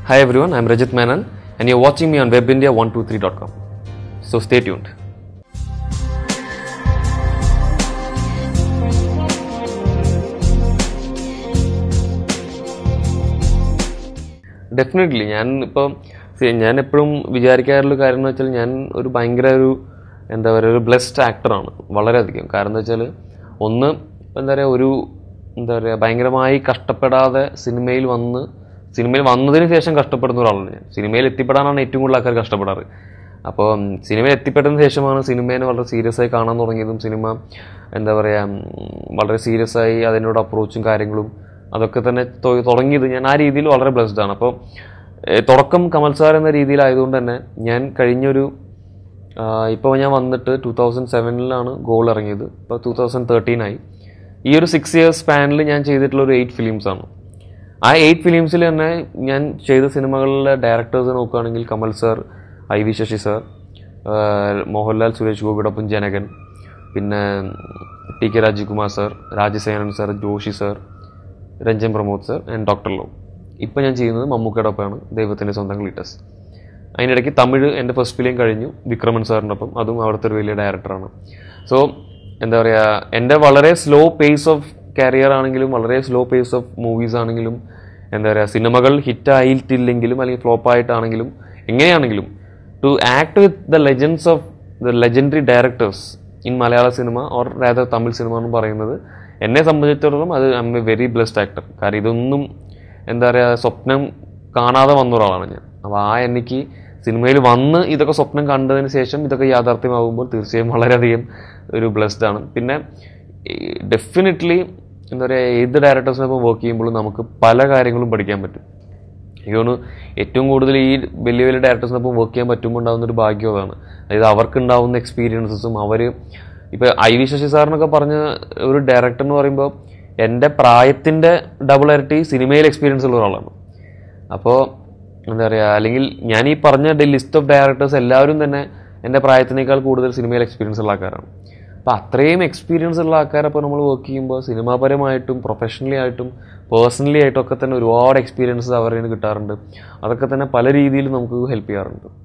Hi everyone, I'm Rajat Menon and you're watching me on webindia123.com. So stay tuned. Definitely ഞാൻ ഇപ്പം ഞാൻ എപ്പോഴും വിചാരിക്കാറുള്ള കാര്യം എന്ന് വെച്ചാൽ ഞാൻ ഒരു ഭയങ്കര ഒരു എന്താ പറയുക ഒരു ബ്ലെസ്ഡ് ആക്ടറാണ് വളരെയധികം കാരണം എന്താ വെച്ചാൽ ഒന്ന് എന്താ പറയുക ഒരു എന്താ പറയുക ഭയങ്കരമായി കഷ്ടപ്പെടാതെ സിനിമയിൽ വന്ന് സിനിമയിൽ വന്നതിന് ശേഷം കഷ്ടപ്പെടുന്ന ഒരാളാണ് ഞാൻ സിനിമയിൽ എത്തിപ്പെടാനാണ് ഏറ്റവും കൂടുതൽ ആൾക്കാർ കഷ്ടപ്പെടാറ് അപ്പോൾ സിനിമയിൽ എത്തിപ്പെട്ടതിന് ശേഷമാണ് സിനിമേനെ വളരെ സീരിയസ് ആയി കാണാൻ തുടങ്ങിയതും സിനിമ എന്താ പറയുക വളരെ സീരിയസ് ആയി അതിനോട് അപ്രോച്ചും കാര്യങ്ങളും അതൊക്കെ തന്നെ തൊ- തുടങ്ങിയത് ഞാൻ ആ രീതിയിൽ വളരെ ബ്ലെസ്ഡ് ആണ് അപ്പോൾ തുടക്കം കമൽ സാർ എന്ന രീതിയിലായതുകൊണ്ട് തന്നെ ഞാൻ കഴിഞ്ഞൊരു ഇപ്പോൾ ഞാൻ വന്നിട്ട് ടൂ തൗസൻഡ് സെവനിലാണ് ഗോൾ ഇറങ്ങിയത് ഇപ്പോൾ ടൂ തൗസൻഡ് തേർട്ടീൻ ആയി ഈ ഒരു സിക്സ് ഇയേഴ്സ് സ്പാനിൽ ഞാൻ ചെയ്തിട്ടുള്ള ഒരു എയ്റ്റ് ഫിലിംസ് ആണ് ആ എയ്റ്റ് ഫിലിംസിൽ തന്നെ ഞാൻ ചെയ്ത സിനിമകളിലെ ഡയറക്ടേഴ്സ് നോക്കുകയാണെങ്കിൽ Kamal sir I V Sasi sir Mohanlal Suresh ഗോപിയോടൊപ്പം ജനകൻ പിന്നെ T K Rajakumar sir Rajasenan sir Joshi sir Ranjan Pramod sir and doctor ലോ ഇപ്പം ഞാൻ ചെയ്യുന്നത് മമ്മൂക്കയോടൊപ്പമാണ് ദൈവത്തിൻ്റെ സ്വന്തം ഗ്ലീറ്റസ് അതിനിടയ്ക്ക് തമിഴ് എൻ്റെ ഫസ്റ്റ് ഫിലിം കഴിഞ്ഞു വിക്രമൻ സാറിൻ്റെ ഒപ്പം അതും അവിടുത്തെ ഒരു വലിയ ഡയറക്ടറാണ് സോ എന്താ പറയുക എൻ്റെ വളരെ സ്ലോ പേസ് ഓഫ് കരിയർ ആണെങ്കിലും വളരെ സ്ലോ പേസ് ഓഫ് മൂവീസ് ആണെങ്കിലും എന്താ പറയുക സിനിമകൾ ഹിറ്റ് ആയിട്ടില്ലെങ്കിലും അല്ലെങ്കിൽ ഫ്ലോപ്പ് ആയിട്ടാണെങ്കിലും എങ്ങനെയാണെങ്കിലും to act with the legends of the legendary directors in Malayala cinema or രാധ തമിഴ് സിനിമ എന്ന് പറയുന്നത് എന്നെ സംബന്ധിച്ചിടത്തോളം അത് I am a very blessed actor കാരണം ഇതൊന്നും എന്താ പറയുക സ്വപ്നം കാണാതെ വന്ന ഒരാളാണ് ഞാൻ അപ്പോൾ ആ എനിക്ക് സിനിമയിൽ വന്ന് ഇതൊക്കെ സ്വപ്നം കണ്ടതിന് ശേഷം ഇതൊക്കെ യാഥാർത്ഥ്യമാകുമ്പോൾ തീർച്ചയായും വളരെയധികം ഒരു ബ്ലെസ്ഡ് ആണ് പിന്നെ ഡെഫിനറ്റ്ലി എന്താ പറയുക ഏത് ഡയറക്ടേഴ്സിനൊപ്പം വർക്ക് ചെയ്യുമ്പോഴും നമുക്ക് പല കാര്യങ്ങളും പഠിക്കാൻ പറ്റും എനിക്ക് തോന്നുന്നു ഏറ്റവും കൂടുതൽ ഈ വലിയ വലിയ ഡയറക്ടേഴ്സിനൊപ്പം വർക്ക് ചെയ്യാൻ പറ്റുമ്പോൾ ഉണ്ടാകുന്ന ഒരു ഭാഗ്യം അതാണ് അതായത് അവർക്ക് ഉണ്ടാവുന്ന എക്സ്പീരിയൻസസും അവർ ഇപ്പോൾ ഐ വി ശശി സാറിനൊക്കെ പറഞ്ഞ ഒരു ഡയറക്ടർ എന്ന് പറയുമ്പോൾ എൻ്റെ പ്രായത്തിൻ്റെ ഡബിൾ ഇരട്ടി സിനിമയിൽ എക്സ്പീരിയൻസ് ഉള്ള ഒരാളാണ് അപ്പോൾ എന്താ പറയുക അല്ലെങ്കിൽ ഞാൻ ഈ പറഞ്ഞ ലിസ്റ്റ് ഓഫ് ഡയറക്ടേഴ്സ് എല്ലാവരും തന്നെ എൻ്റെ പ്രായത്തിനേക്കാൾ കൂടുതൽ സിനിമയിൽ എക്സ്പീരിയൻസ് ഉള്ള ആൾക്കാരാണ് അപ്പോൾ അത്രയും എക്സ്പീരിയൻസ് ഉള്ള ആൾക്കാരപ്പോൾ നമ്മൾ വർക്ക് ചെയ്യുമ്പോൾ സിനിമാപരമായിട്ടും പ്രൊഫഷണലി ആയിട്ടും പേഴ്സണലി ആയിട്ടും ഒക്കെ തന്നെ ഒരുപാട് എക്സ്പീരിയൻസ് അവരുടെ കയ്യിൽ നിന്ന് കിട്ടാറുണ്ട് അതൊക്കെ തന്നെ പല രീതിയിൽ നമുക്ക് ഹെൽപ്പ് ചെയ്യാറുണ്ട്